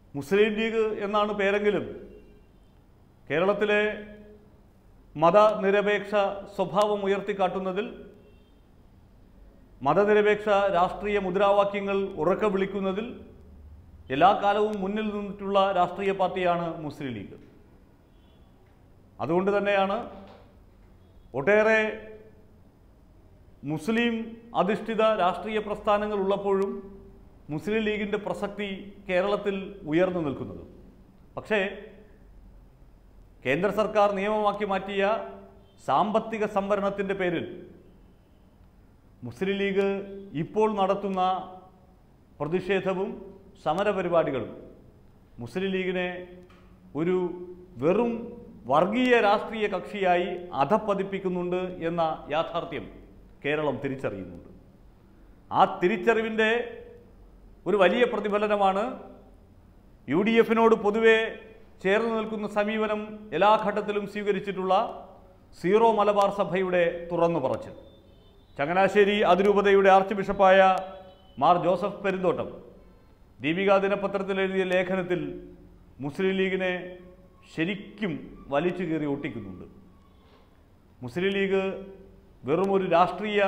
മുസ്ലിം league എന്നാണ് പേരെങ്കിലും കേരളത്തിലെ മതനിരപേക്ഷ സ്വഭാവം ഉയർത്തിക്കാട്ടുന്നതിൽ മതനിരപേക്ഷ രാഷ്ട്രീയ മുദ്രാവാക്യങ്ങൾ ഉറക്കെ വിളിക്കുന്നതിൽ എല്ലാ കാലവും മുന്നിൽ നിന്നിട്ടുള്ള രാഷ്ട്രീയ പാർട്ടിയാണ് മുസ്ലിം ലീഗ് അതുകൊണ്ട് തന്നെയാണ് ഒട്ടേറെ മുസ്ലിം അധിഷ്ഠിത രാഷ്ട്രീയ പ്രസ്ഥാനങ്ങൾ ഉള്ളപ്പോഴും മുസ്ലിം ലീഗിൻ്റെ പ്രസക്തി കേരളത്തിൽ ഉയർന്നു നിൽക്കുന്നത് പക്ഷേ കേന്ദ്ര സർക്കാർ നിയമമാക്കി മാറ്റിയ സാമ്പത്തിക സംവരണത്തിൻ്റെ പേരിൽ മുസ്ലിം ലീഗ് ഇപ്പോൾ നടത്തുന്ന പ്രതിഷേധവും സമരപരിപാടികളും മുസ്ലിം ലീഗിനെ ഒരു വെറും വർഗീയ രാഷ്ട്രീയ കക്ഷിയായി അധപ്പതിപ്പിക്കുന്നുണ്ട് എന്ന യാഥാർത്ഥ്യം കേരളം തിരിച്ചറിയുന്നുണ്ട് ആ തിരിച്ചറിവിൻ്റെ ഒരു വലിയ പ്രതിഫലനമാണ് യു ഡി എഫിനോട് പൊതുവെ ചേർന്ന് നിൽക്കുന്ന സമീപനം എല്ലാ ഘട്ടത്തിലും സ്വീകരിച്ചിട്ടുള്ള സീറോ മലബാർ സഭയുടെ തുറന്നു പറച്ചിൽ ചങ്ങനാശ്ശേരി അതിരൂപതയുടെ ആർച്ച് ബിഷപ്പായ മാർ ജോസഫ് പെരുന്തോട്ടം ദീപിക ദിനപത്രത്തിൽ എഴുതിയ ലേഖനത്തിൽ മുസ്ലിം ലീഗിനെ ശരിക്കും വലിച്ചു കീറി ഒട്ടിക്കുന്നുണ്ട് മുസ്ലിം ലീഗ് വെറും ഒരു രാഷ്ട്രീയ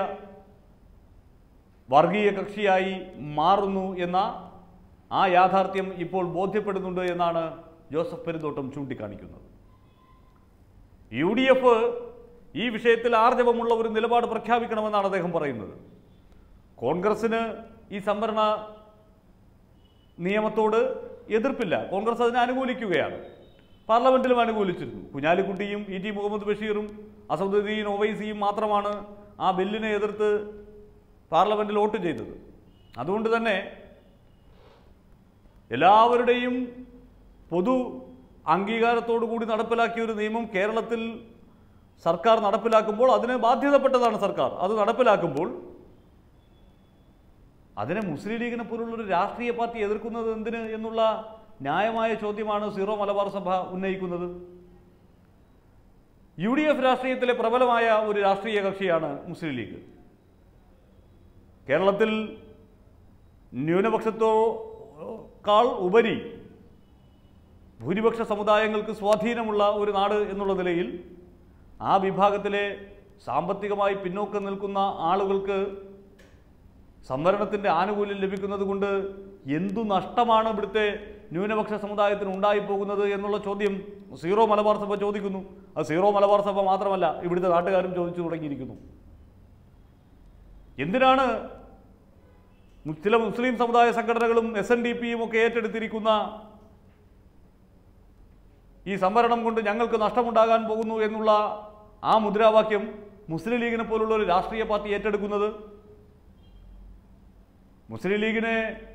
വർഗീയ കക്ഷിയായി മാറുന്നു എന്ന ആ യാഥാർത്ഥ്യം ഇപ്പോൾ ബോധ്യപ്പെടുന്നുണ്ട് എന്നാണ് ജോസഫ് പെരുന്തോട്ടം ചൂണ്ടിക്കാണിക്കുന്നത് യു ഡി എഫ് ഈ വിഷയത്തിൽ ആർജവമുള്ള ഒരു നിലപാട് പ്രഖ്യാപിക്കണമെന്നാണ് അദ്ദേഹം പറയുന്നത് കോൺഗ്രസിന് ഈ സംവരണ നിയമത്തോട് എതിർപ്പില്ല കോൺഗ്രസ് അതിനെ അനുകൂലിക്കുകയാണ് പാർലമെന്റിലും അനുകൂലിച്ചിരുന്നു കുഞ്ഞാലിക്കുട്ടിയും ഇ ടി മുഹമ്മദ് ബഷീറും അസദുദ്ദീൻ ഒവൈസിയും മാത്രമാണ് ആ ബില്ലിനെ എതിർത്ത് പാർലമെന്റിൽ വോട്ട് ചെയ്തത് അതുകൊണ്ട് തന്നെ എല്ലാവരുടെയും പൊതു അംഗീകാരത്തോടു കൂടി നടപ്പിലാക്കിയ ഒരു നിയമം കേരളത്തിൽ സർക്കാർ നടപ്പിലാക്കുമ്പോൾ അതിന് ബാധ്യതപ്പെട്ടതാണ് സർക്കാർ അത് നടപ്പിലാക്കുമ്പോൾ അതിനെ മുസ്ലിം ലീഗിനെ പോലുള്ളൊരു രാഷ്ട്രീയ പാർട്ടി എതിർക്കുന്നത് എന്തിന് എന്നുള്ള ന്യായമായ ചോദ്യമാണ് സീറോ മലബാർ സഭ ഉന്നയിക്കുന്നത് യു ഡി എഫ് രാഷ്ട്രീയത്തിലെ പ്രബലമായ ഒരു രാഷ്ട്രീയ കക്ഷിയാണ് മുസ്ലിം ലീഗ് കേരളത്തിൽ ന്യൂനപക്ഷത്തോക്കാൾ ഉപരി ഭൂരിപക്ഷ സമുദായങ്ങൾക്ക് സ്വാധീനമുള്ള ഒരു നാട് എന്നുള്ള നിലയിൽ ആ വിഭാഗത്തിലെ സാമ്പത്തികമായി പിന്നോക്കം നിൽക്കുന്ന ആളുകൾക്ക് സംവരണത്തിൻ്റെ ആനുകൂല്യം ലഭിക്കുന്നത് കൊണ്ട് എന്തു നഷ്ടമാണ് ഇവിടുത്തെ ന്യൂനപക്ഷ സമുദായത്തിന് ഉണ്ടായിപ്പോകുന്നത് എന്നുള്ള ചോദ്യം സീറോ മലബാർ സഭ ചോദിക്കുന്നു അത് സീറോ മലബാർ സഭ മാത്രമല്ല ഇവിടുത്തെ നാട്ടുകാരും ചോദിച്ചു തുടങ്ങിയിരിക്കുന്നു എന്തിനാണ് മു- ചില മുസ്ലിം സമുദായ സംഘടനകളും എസ് എൻ ഡി പിയും ഒക്കെ ഏറ്റെടുത്തിരിക്കുന്ന ഈ സംവരണം കൊണ്ട് ഞങ്ങൾക്ക് നഷ്ടമുണ്ടാകാൻ പോകുന്നു എന്നുള്ള ആ മുദ്രാവാക്യം മുസ്ലിം ലീഗിനെ പോലുള്ള ഒരു രാഷ്ട്രീയ പാർട്ടി ഏറ്റെടുക്കുന്നത് മുസ്ലിം ലീഗിനെ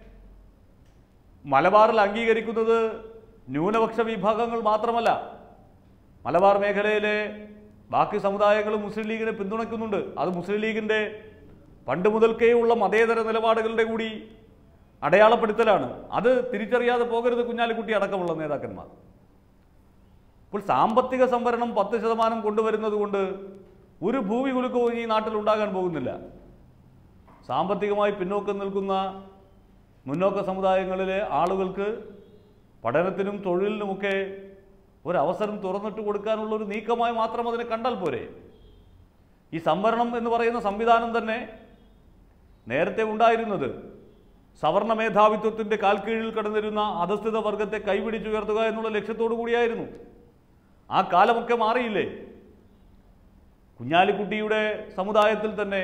മലബാറിൽ അംഗീകരിക്കുന്നത് ന്യൂനപക്ഷ വിഭാഗങ്ങൾ മാത്രമല്ല മലബാർ മേഖലയിലെ ബാക്കി സമുദായങ്ങളും മുസ്ലിം ലീഗിനെ പിന്തുണയ്ക്കുന്നുണ്ട് അത് മുസ്ലിം ലീഗിൻ്റെ പണ്ട് മുതൽക്കേ ഉള്ള മതേതര നിലപാടുകളുടെ കൂടി അടയാളപ്പെടുത്തലാണ് അത് തിരിച്ചറിയാതെ പോകരുത് കുഞ്ഞാലിക്കുട്ടി അടക്കമുള്ള നേതാക്കന്മാർ ഇപ്പോൾ സാമ്പത്തിക സംവരണം പത്ത് ശതമാനം കൊണ്ടുവരുന്നത് കൊണ്ട് ഒരു ഭൂമി കുലുക്കവും ഈ നാട്ടിൽ ഉണ്ടാകാൻ പോകുന്നില്ല സാമ്പത്തികമായി പിന്നോക്കം നിൽക്കുന്ന മുന്നോക്ക സമുദായങ്ങളിലെ ആളുകൾക്ക് പഠനത്തിനും തൊഴിലിനുമൊക്കെ ഒരവസരം തുറന്നിട്ട് കൊടുക്കാനുള്ള ഒരു നീക്കമായി മാത്രം അതിനെ കണ്ടാൽ പോരെ ഈ സംവരണം എന്ന് പറയുന്ന സംവിധാനം തന്നെ നേരത്തെ ഉണ്ടായിരുന്നത് സവർണ മേധാവിത്വത്തിൻ്റെ കാൽക്കീഴിൽ കടന്നിരുന്ന അധസ്ഥിത വർഗത്തെ കൈപിടിച്ചുയർത്തുക എന്നുള്ള ലക്ഷ്യത്തോടു കൂടിയായിരുന്നു ആ കാലമൊക്കെ മാറിയില്ലേ കുഞ്ഞാലിക്കുട്ടിയുടെ സമുദായത്തിൽ തന്നെ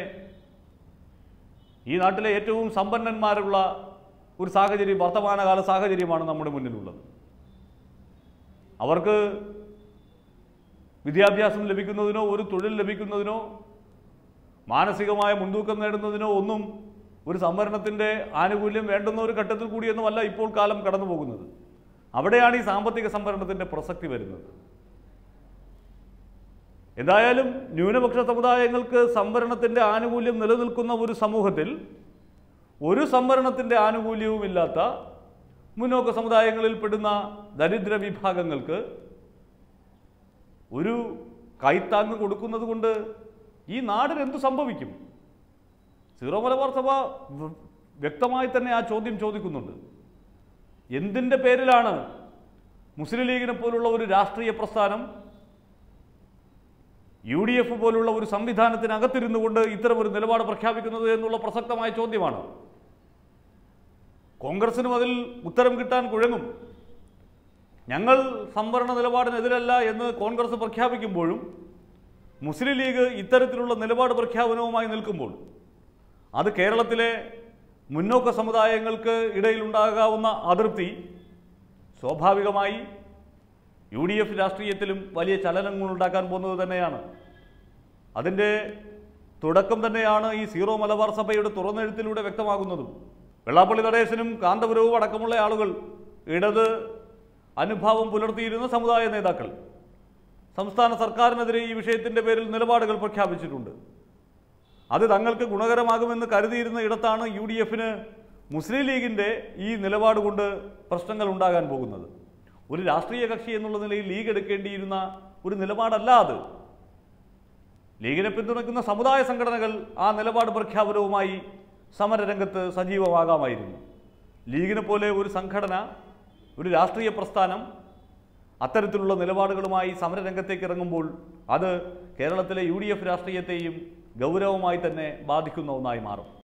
ഈ നാട്ടിലെ ഏറ്റവും സമ്പന്നന്മാരുള്ള ഒരു സാഹചര്യം വർത്തമാനകാല സാഹചര്യമാണ് നമ്മുടെ മുന്നിലുള്ളത് അവർക്ക് വിദ്യാഭ്യാസം ലഭിക്കുന്നതിനോ ഒരു തൊഴിൽ ലഭിക്കുന്നതിനോ മാനസികമായ മുൻതൂക്കം നേടുന്നതിനോ ഒന്നും ഒരു സംവരണത്തിൻ്റെ ആനുകൂല്യം വേണ്ടുന്ന ഒരു ഘട്ടത്തിൽ കൂടിയൊന്നുമല്ല ഇപ്പോൾ കാലം കടന്നു പോകുന്നത് അവിടെയാണ് ഈ സാമ്പത്തിക സംവരണത്തിൻ്റെ പ്രസക്തി വരുന്നത് എന്തായാലും ന്യൂനപക്ഷ സമുദായങ്ങൾക്ക് സംവരണത്തിൻ്റെ ആനുകൂല്യം നിലനിൽക്കുന്ന ഒരു സമൂഹത്തിൽ ഒരു സംവരണത്തിൻ്റെ ആനുകൂല്യവുമില്ലാത്ത മുന്നോക്ക സമുദായങ്ങളിൽ പെടുന്ന ദരിദ്ര വിഭാഗങ്ങൾക്ക് ഒരു കൈത്താങ്ങ് കൊടുക്കുന്നത് കൊണ്ട് ഈ നാടിന് എന്തു സംഭവിക്കും സീറോ മലബാർ സഭ വ- വ്യക്തമായി തന്നെ ആ ചോദ്യം ചോദിക്കുന്നുണ്ട് എന്തിൻ്റെ പേരിലാണ് മുസ്ലിം ലീഗിനെ പോലുള്ള ഒരു രാഷ്ട്രീയ പ്രസ്ഥാനം യു ഡി എഫ് പോലുള്ള ഒരു സംവിധാനത്തിനകത്തിരുന്നു കൊണ്ട് ഇത്തരം ഒരു നിലപാട് പ്രഖ്യാപിക്കുന്നത് എന്നുള്ള പ്രസക്തമായ ചോദ്യമാണ് കോൺഗ്രസിനും അതിൽ ഉത്തരം കിട്ടാൻ കുഴങ്ങും ഞങ്ങൾ സംവരണ നിലപാടിനെതിരല്ല എന്ന് കോൺഗ്രസ് പ്രഖ്യാപിക്കുമ്പോഴും മുസ്ലിം ലീഗ് ഇത്തരത്തിലുള്ള നിലപാട് പ്രഖ്യാപനവുമായി നിൽക്കുമ്പോൾ അത് കേരളത്തിലെ മുന്നോക്ക സമുദായങ്ങൾക്ക് ഇടയിലുണ്ടാകാവുന്ന അതൃപ്തി സ്വാഭാവികമായി യു ഡി എഫ് രാഷ്ട്രീയത്തിലും വലിയ ചലനങ്ങൾ ഉണ്ടാക്കാൻ പോകുന്നത് തന്നെയാണ് അതിൻ്റെ തുടക്കം തന്നെയാണ് ഈ സീറോ മലബാർ സഭയുടെ തുറന്നെഴുത്തിലൂടെ വ്യക്തമാകുന്നതും വെള്ളാപ്പള്ളി നടേശനും കാന്തപുരവും അടക്കമുള്ള ആളുകൾ ഇടത് അനുഭാവം പുലർത്തിയിരുന്ന സമുദായ നേതാക്കൾ സംസ്ഥാന സർക്കാരിനെതിരെ ഈ വിഷയത്തിൻ്റെ പേരിൽ നിലപാടുകൾ പ്രഖ്യാപിച്ചിട്ടുണ്ട് അത് തങ്ങൾക്ക് ഗുണകരമാകുമെന്ന് കരുതിയിരുന്ന ഇടത്താണ് യു ഡി എഫിന് മുസ്ലിം ലീഗിൻ്റെ ഈ നിലപാട് കൊണ്ട് പ്രശ്നങ്ങൾ ഉണ്ടാകാൻ പോകുന്നത് ഒരു രാഷ്ട്രീയ കക്ഷി എന്നുള്ള നിലയിൽ ലീഗ് എടുക്കേണ്ടിയിരുന്ന ഒരു നിലപാടല്ല അത് ലീഗിനെ പിന്തുണയ്ക്കുന്ന സമുദായ സംഘടനകൾ ആ നിലപാട് പ്രഖ്യാപനവുമായി സമരരംഗത്ത് സജീവമാകാമായിരുന്നു ലീഗിനെ പോലെ ഒരു സംഘടന ഒരു രാഷ്ട്രീയ പ്രസ്ഥാനം അത്തരത്തിലുള്ള നിലപാടുകളുമായി സമരരംഗത്തേക്ക് ഇറങ്ങുമ്പോൾ അത് കേരളത്തിലെ യു രാഷ്ട്രീയത്തെയും ഗൗരവമായി തന്നെ ബാധിക്കുന്ന ഒന്നായി മാറും